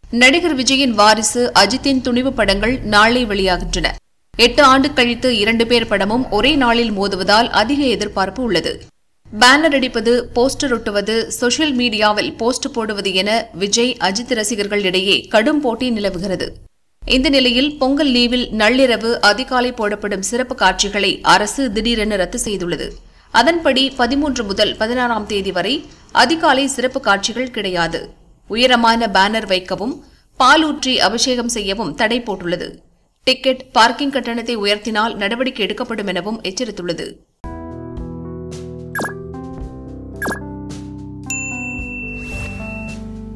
நடிகர் விஜயின் வாரிசு அஜித்தின் துணிவு படங்கள் நாளை வெளியாகின்றன எட்டு ஆண்டு கழித்து இரண்டு பேர் படமும் ஒரே நாளில் மோதுவதால் அதிக எதிர்பார்ப்பு உள்ளது பேனர் அடிப்பது போஸ்டர் ஒட்டுவது சோஷியல் மீடியாவில் போஸ்ட் போடுவது என விஜய் அஜித் ரசிகர்களிடையே கடும் போட்டி நிலவுகிறது இந்த நிலையில் பொங்கல் லீவில் நள்ளிரவு அதிகாலை போடப்படும் சிறப்பு காட்சிகளை அரசு திடீரென ரத்து செய்துள்ளது அதன்படி பதிமூன்று முதல் பதினாறாம் தேதி வரை அதிகாலை சிறப்பு காட்சிகள் கிடையாது உயரமான பேனர் வைக்கவும் பாலூற்றி அபிஷேகம் செய்யவும் தடை போட்டுள்ளது டிக்கெட் பார்க்கிங் கட்டணத்தை உயர்த்தினால் நடவடிக்கை எடுக்கப்படும் எனவும் எச்சரித்துள்ளது